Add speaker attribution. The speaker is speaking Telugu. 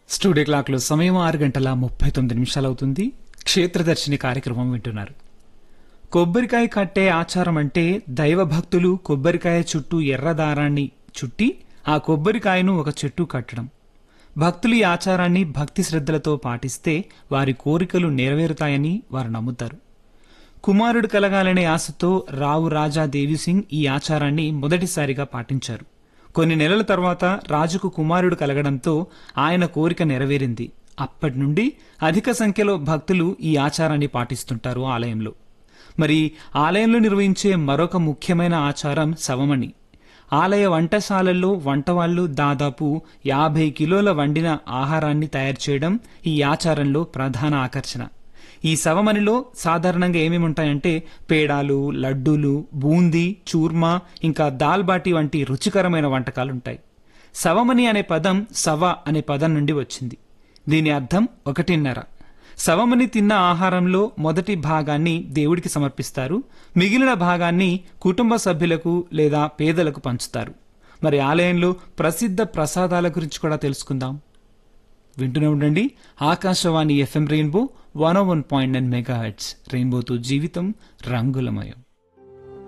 Speaker 1: స్టూడియో క్లాక్లో సమయం ఆరు గంటల ముప్పై తొమ్మిది నిమిషాలు అవుతుంది క్షేత్రదర్శిని కార్యక్రమం వింటున్నారు కొబ్బరికాయ కట్టే ఆచారం అంటే దైవ భక్తులు కొబ్బరికాయ చుట్టూ ఎర్ర దారాన్ని చుట్టి ఆ కొబ్బరికాయను ఒక చెట్టు కట్టడం భక్తులు ఈ ఆచారాన్ని భక్తి శ్రద్ధలతో పాటిస్తే వారి కోరికలు నెరవేరుతాయని వారు నమ్ముతారు కుమారుడు కలగాలనే ఆశతో రావు రాజా దేవిసింగ్ ఈ ఆచారాన్ని మొదటిసారిగా పాటించారు కొన్ని నెలల తర్వాత రాజుకు కుమారుడు కలగడంతో ఆయన కోరిక నెరవేరింది అప్పటి నుండి అధిక సంఖ్యలో భక్తులు ఈ ఆచారాన్ని పాటిస్తుంటారు ఆలయంలో మరి ఆలయంలో నిర్వహించే మరొక ముఖ్యమైన ఆచారం శవమణి ఆలయ వంటశాలల్లో వంటవాళ్లు దాదాపు యాభై కిలోల వండిన ఆహారాన్ని తయారు చేయడం ఈ ఆచారంలో ప్రధాన ఆకర్షణ ఈ సవమణిలో సాధారణంగా ఏమేమి ఉంటాయంటే పేడాలు లడ్డూలు బూందీ చూర్మా ఇంకా దాల్ బాటి వంటి రుచికరమైన వంటకాలు ఉంటాయి సవమణి అనే పదం సవ అనే పదం నుండి వచ్చింది దీని అర్థం ఒకటిన్నర సవమని తిన్న ఆహారంలో మొదటి భాగాన్ని దేవుడికి సమర్పిస్తారు మిగిలిన భాగాన్ని కుటుంబ సభ్యులకు లేదా పేదలకు పంచుతారు మరి ఆలయంలో ప్రసిద్ధ ప్రసాదాల గురించి కూడా తెలుసుకుందాం వింటూనే ఉండండి Akashvani FM rainbow one one point nine mega hertz రెయిన్బోతో జీవితం రంగులమయం